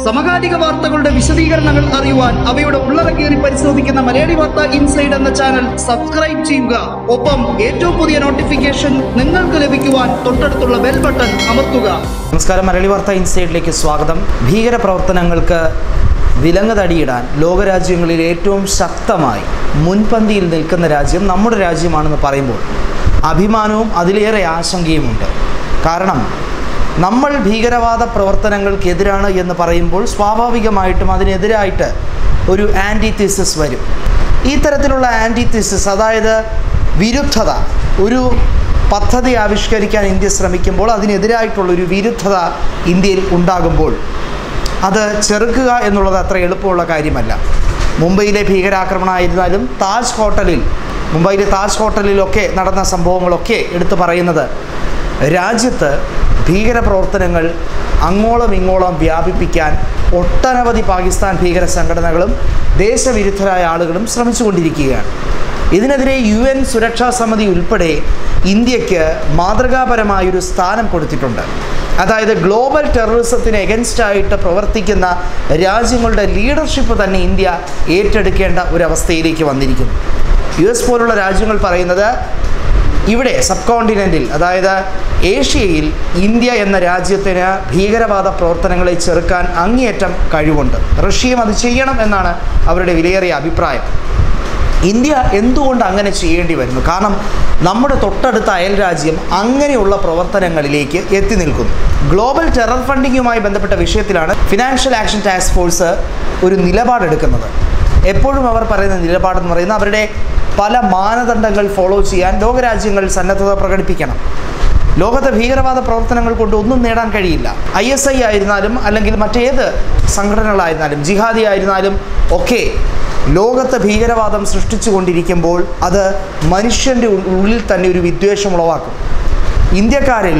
സമകാലിക വാർത്തകളുടെ വിശദീകരണങ്ങൾ അറിയുവാൻ അവയുടെ ഉള്ളടക്കേറി പരിശോധിക്കുന്ന മലയാളി വാർത്ത ഇൻസൈഡ് എന്ന ചാനൽ സബ്സ്ക്രൈബ് ചെയ്യുക ഒപ്പം ഏറ്റവും പുതിയ നോട്ടിഫിക്കേഷൻ നിങ്ങൾക്ക് ലഭിക്കുവാൻ തൊട്ടടുത്തുള്ള ബെൽ ബട്ടൺ അമർത്തുക നമസ്കാരം മലയാളി വാർത്ത ഇൻസൈഡിലേക്ക് സ്വാഗതം ഭീകര പ്രവർത്തനങ്ങൾക്ക് വിലങ്ങ് തടിയിടാൻ ലോകരാജ്യങ്ങളിൽ ഏറ്റവും ശക്തമായി മുൻപന്തിയിൽ നിൽക്കുന്ന രാജ്യം നമ്മുടെ രാജ്യമാണെന്ന് പറയുമ്പോൾ അഭിമാനവും അതിലേറെ ആശങ്കയുമുണ്ട് കാരണം നമ്മൾ ഭീകരവാദ പ്രവർത്തനങ്ങൾക്കെതിരാണ് എന്ന് പറയുമ്പോൾ സ്വാഭാവികമായിട്ടും അതിനെതിരായിട്ട് ഒരു ആൻറ്റി തീസിസ് വരും ഈ തരത്തിലുള്ള ആൻറ്റി തീസിസ് അതായത് വിരുദ്ധത ഒരു പദ്ധതി ആവിഷ്കരിക്കാൻ ഇന്ത്യ ശ്രമിക്കുമ്പോൾ അതിനെതിരായിട്ടുള്ളൊരു വിരുദ്ധത ഇന്ത്യയിൽ ഉണ്ടാകുമ്പോൾ അത് ചെറുക്കുക എന്നുള്ളത് അത്ര എളുപ്പമുള്ള കാര്യമല്ല മുംബൈയിലെ ഭീകരാക്രമണമായിരുന്നാലും താജ് ഹോട്ടലിൽ മുംബൈയിലെ താജ് ഹോട്ടലിലൊക്കെ നടന്ന സംഭവങ്ങളൊക്കെ എടുത്തു പറയുന്നത് രാജ്യത്ത് ഭീകരപ്രവർത്തനങ്ങൾ അങ്ങോളം ഇങ്ങോളം വ്യാപിപ്പിക്കാൻ ഒട്ടനവധി പാകിസ്ഥാൻ ഭീകര സംഘടനകളും ദേശവിരുദ്ധരായ ആളുകളും ശ്രമിച്ചുകൊണ്ടിരിക്കുകയാണ് ഇതിനെതിരെ യു എൻ സുരക്ഷാ സമിതി ഉൾപ്പെടെ ഇന്ത്യക്ക് മാതൃകാപരമായൊരു സ്ഥാനം കൊടുത്തിട്ടുണ്ട് അതായത് ഗ്ലോബൽ ടെററിസത്തിന് എഗൻസ്റ്റ് ആയിട്ട് പ്രവർത്തിക്കുന്ന രാജ്യങ്ങളുടെ ലീഡർഷിപ്പ് തന്നെ ഇന്ത്യ ഏറ്റെടുക്കേണ്ട ഒരവസ്ഥയിലേക്ക് വന്നിരിക്കുന്നു യു എസ് പോലുള്ള രാജ്യങ്ങൾ പറയുന്നത് ഇവിടെ സബ് കോണ്ടിനെൻറ്റിൽ അതായത് ഏഷ്യയിൽ ഇന്ത്യ എന്ന രാജ്യത്തിന് ഭീകരവാദ പ്രവർത്തനങ്ങളെ ചെറുക്കാൻ അങ്ങേയറ്റം കഴിവുണ്ട് റഷ്യയും അത് ചെയ്യണം എന്നാണ് അവരുടെ വിലയേറിയ അഭിപ്രായം ഇന്ത്യ എന്തുകൊണ്ട് അങ്ങനെ ചെയ്യേണ്ടി വരുന്നു കാരണം നമ്മുടെ തൊട്ടടുത്ത അയൽ രാജ്യം അങ്ങനെയുള്ള പ്രവർത്തനങ്ങളിലേക്ക് എത്തി നിൽക്കുന്നു ഗ്ലോബൽ ടെറർ ഫണ്ടിങ്ങുമായി ബന്ധപ്പെട്ട വിഷയത്തിലാണ് ഫിനാൻഷ്യൽ ആക്ഷൻ ടാസ്ക് ഫോഴ്സ് ഒരു നിലപാടെടുക്കുന്നത് എപ്പോഴും അവർ പറയുന്ന നിലപാടെന്ന് പറയുന്നത് അവരുടെ പല മാനദണ്ഡങ്ങൾ ഫോളോ ചെയ്യാൻ ലോകരാജ്യങ്ങൾ സന്നദ്ധത പ്രകടിപ്പിക്കണം ലോകത്തെ ഭീകരവാദ പ്രവർത്തനങ്ങൾ കൊണ്ട് ഒന്നും നേടാൻ കഴിയില്ല ഐ എസ് ഐ ആയിരുന്നാലും അല്ലെങ്കിൽ മറ്റേത് സംഘടനകളായിരുന്നാലും ജിഹാദി ആയിരുന്നാലും ഒക്കെ ലോകത്തെ ഭീകരവാദം സൃഷ്ടിച്ചുകൊണ്ടിരിക്കുമ്പോൾ അത് മനുഷ്യൻ്റെ ഉള്ളിൽ തന്നെ ഒരു വിദ്വേഷം ഉളവാക്കും ഇന്ത്യക്കാരിൽ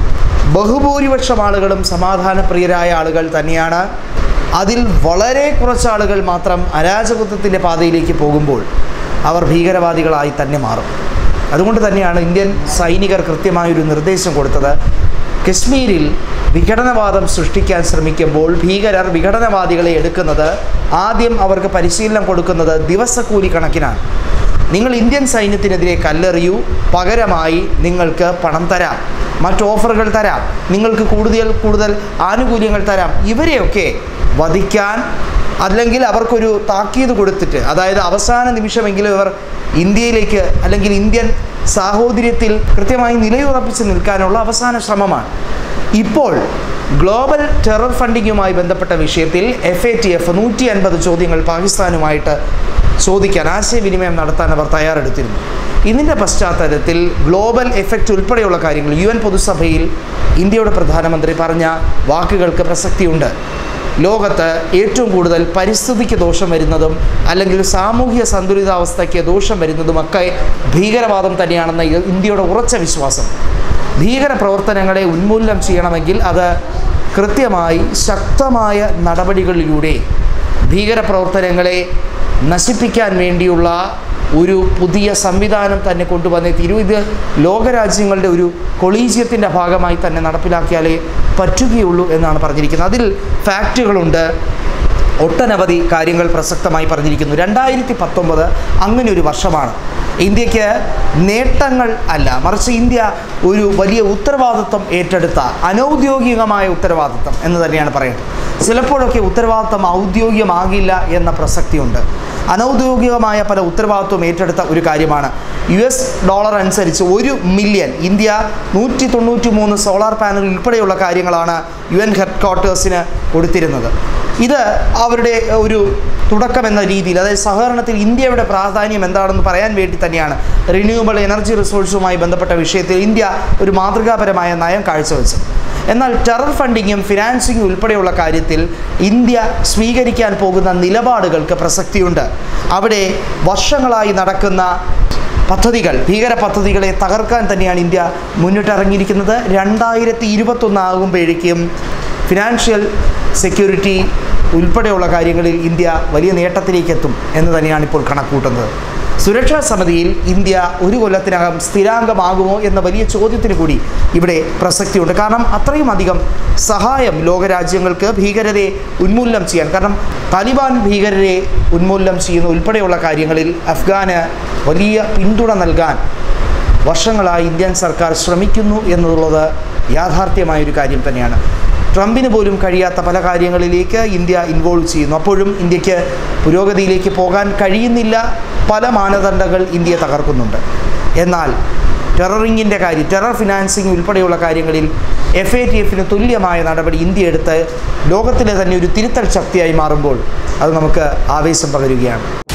ബഹുഭൂരിപക്ഷം ആളുകളും സമാധാനപ്രിയരായ ആളുകൾ തന്നെയാണ് അതിൽ വളരെ കുറച്ച് ആളുകൾ മാത്രം അരാജകത്വത്തിൻ്റെ പാതയിലേക്ക് പോകുമ്പോൾ അവർ ഭീകരവാദികളായി തന്നെ മാറും അതുകൊണ്ട് തന്നെയാണ് ഇന്ത്യൻ സൈനികർ കൃത്യമായൊരു നിർദ്ദേശം കൊടുത്തത് കശ്മീരിൽ വിഘടനവാദം സൃഷ്ടിക്കാൻ ശ്രമിക്കുമ്പോൾ ഭീകരർ വിഘടനവാദികളെ എടുക്കുന്നത് ആദ്യം അവർക്ക് പരിശീലനം കൊടുക്കുന്നത് ദിവസക്കൂലി കണക്കിനാണ് നിങ്ങൾ ഇന്ത്യൻ സൈന്യത്തിനെതിരെ കല്ലെറിയൂ പകരമായി നിങ്ങൾക്ക് പണം തരാം മറ്റ് ഓഫറുകൾ തരാം നിങ്ങൾക്ക് കൂടുതൽ കൂടുതൽ ആനുകൂല്യങ്ങൾ തരാം ഇവരെയൊക്കെ വധിക്കാൻ അല്ലെങ്കിൽ അവർക്കൊരു താക്കീത് കൊടുത്തിട്ട് അതായത് അവസാന നിമിഷമെങ്കിലും ഇവർ ഇന്ത്യയിലേക്ക് അല്ലെങ്കിൽ ഇന്ത്യൻ സാഹോദര്യത്തിൽ കൃത്യമായി നിലയുറപ്പിച്ച് നിൽക്കാനുള്ള അവസാന ശ്രമമാണ് ഇപ്പോൾ ഗ്ലോബൽ ടെറർ ഫണ്ടിങ്ങുമായി ബന്ധപ്പെട്ട വിഷയത്തിൽ എഫ് എ ടി എഫ് നൂറ്റി അൻപത് ചോദ്യങ്ങൾ പാകിസ്ഥാനുമായിട്ട് ചോദിക്കാൻ ആശയവിനിമയം നടത്താൻ അവർ തയ്യാറെടുത്തിരുന്നു ഇതിൻ്റെ പശ്ചാത്തലത്തിൽ ഗ്ലോബൽ എഫക്റ്റ് ഉൾപ്പെടെയുള്ള കാര്യങ്ങൾ യു എൻ പൊതുസഭയിൽ ഇന്ത്യയുടെ പ്രധാനമന്ത്രി പറഞ്ഞ വാക്കുകൾക്ക് പ്രസക്തിയുണ്ട് ലോകത്ത് ഏറ്റവും കൂടുതൽ പരിസ്ഥിതിക്ക് ദോഷം വരുന്നതും അല്ലെങ്കിൽ സാമൂഹിക സന്തുലിതാവസ്ഥയ്ക്ക് ദോഷം വരുന്നതുമൊക്കെ ഭീകരവാദം തന്നെയാണെന്ന ഇന്ത്യയുടെ ഉറച്ച വിശ്വാസം ഭീകര പ്രവർത്തനങ്ങളെ ഉന്മൂലനം ചെയ്യണമെങ്കിൽ അത് കൃത്യമായി ശക്തമായ നടപടികളിലൂടെ ഭീകരപ്രവർത്തനങ്ങളെ നശിപ്പിക്കാൻ വേണ്ടിയുള്ള ഒരു പുതിയ സംവിധാനം തന്നെ കൊണ്ടുവന്നേ തീരൂ ഇത് ലോകരാജ്യങ്ങളുടെ ഒരു കൊളീജിയത്തിൻ്റെ ഭാഗമായി തന്നെ നടപ്പിലാക്കിയാലേ പറ്റുകയുള്ളൂ എന്നാണ് പറഞ്ഞിരിക്കുന്നത് അതിൽ ഫാക്റ്റുകളുണ്ട് ഒട്ടനവധി കാര്യങ്ങൾ പ്രസക്തമായി പറഞ്ഞിരിക്കുന്നു രണ്ടായിരത്തി പത്തൊമ്പത് അങ്ങനെ ഒരു വർഷമാണ് ഇന്ത്യക്ക് നേട്ടങ്ങൾ അല്ല മറിച്ച് ഇന്ത്യ ഒരു വലിയ ഉത്തരവാദിത്വം ഏറ്റെടുത്ത അനൗദ്യോഗികമായ ഉത്തരവാദിത്വം എന്ന് തന്നെയാണ് പറയുന്നത് ചിലപ്പോഴൊക്കെ ഉത്തരവാദിത്വം ഔദ്യോഗികമാകില്ല എന്ന പ്രസക്തിയുണ്ട് അനൗദ്യോഗികമായ പല ഉത്തരവാദിത്വം ഏറ്റെടുത്ത ഒരു കാര്യമാണ് യു എസ് ഡോളർ അനുസരിച്ച് ഒരു മില്യൺ ഇന്ത്യ നൂറ്റി തൊണ്ണൂറ്റി മൂന്ന് സോളാർ പാനൽ ഉൾപ്പെടെയുള്ള കാര്യങ്ങളാണ് യു എൻ ഹെഡ് ക്വാർട്ടേഴ്സിന് കൊടുത്തിരുന്നത് ഇത് അവരുടെ ഒരു തുടക്കം എന്ന രീതിയിൽ അതായത് സഹകരണത്തിൽ ഇന്ത്യയുടെ പ്രാധാന്യം എന്താണെന്ന് പറയാൻ വേണ്ടി തന്നെയാണ് റിന്യൂവബിൾ എനർജി റിസോഴ്സുമായി ബന്ധപ്പെട്ട വിഷയത്തിൽ ഇന്ത്യ ഒരു മാതൃകാപരമായ നയം കാഴ്ചവെച്ചത് എന്നാൽ ടെറർ ഫണ്ടിങ്ങും ഫിനാൻസിങ്ങും ഉൾപ്പെടെയുള്ള കാര്യത്തിൽ ഇന്ത്യ സ്വീകരിക്കാൻ പോകുന്ന നിലപാടുകൾക്ക് പ്രസക്തിയുണ്ട് അവിടെ വർഷങ്ങളായി നടക്കുന്ന പദ്ധതികൾ ഭീകര പദ്ധതികളെ തകർക്കാൻ തന്നെയാണ് ഇന്ത്യ മുന്നിട്ടിറങ്ങിയിരിക്കുന്നത് രണ്ടായിരത്തി ഇരുപത്തൊന്നാകുമ്പോഴേക്കും ഫിനാൻഷ്യൽ സെക്യൂരിറ്റി ഉൾപ്പെടെയുള്ള കാര്യങ്ങളിൽ ഇന്ത്യ വലിയ നേട്ടത്തിലേക്ക് എത്തും എന്ന് തന്നെയാണ് ഇപ്പോൾ കണക്കൂട്ടുന്നത് സുരക്ഷാ സമിതിയിൽ ഇന്ത്യ ഒരു കൊല്ലത്തിനകം സ്ഥിരാംഗമാകുമോ എന്ന വലിയ ചോദ്യത്തിന് കൂടി ഇവിടെ പ്രസക്തിയുണ്ട് കാരണം അത്രയും അധികം സഹായം ലോകരാജ്യങ്ങൾക്ക് ഭീകരരെ ഉന്മൂലനം ചെയ്യാൻ കാരണം താലിബാൻ ഭീകരരെ ഉന്മൂലനം ചെയ്യുന്ന ഉൾപ്പെടെയുള്ള കാര്യങ്ങളിൽ അഫ്ഗാന് വലിയ പിന്തുണ നൽകാൻ വർഷങ്ങളായി ഇന്ത്യൻ സർക്കാർ ശ്രമിക്കുന്നു എന്നുള്ളത് യാഥാർത്ഥ്യമായൊരു കാര്യം തന്നെയാണ് ട്രംപിന് പോലും കഴിയാത്ത പല കാര്യങ്ങളിലേക്ക് ഇന്ത്യ ഇൻവോൾവ് ചെയ്യുന്നു അപ്പോഴും ഇന്ത്യക്ക് പുരോഗതിയിലേക്ക് പോകാൻ കഴിയുന്നില്ല പല മാനദണ്ഡങ്ങൾ ഇന്ത്യ തകർക്കുന്നുണ്ട് എന്നാൽ ടെററിങ്ങിൻ്റെ കാര്യം ടെറർ ഫിനാൻസിങ് ഉൾപ്പെടെയുള്ള കാര്യങ്ങളിൽ എഫ് എ ടി എഫിന് തുല്യമായ നടപടി ഇന്ത്യ എടുത്ത് ലോകത്തിലെ തന്നെ ഒരു തിരുത്തൽ ശക്തിയായി മാറുമ്പോൾ അത് നമുക്ക് ആവേശം പകരുകയാണ്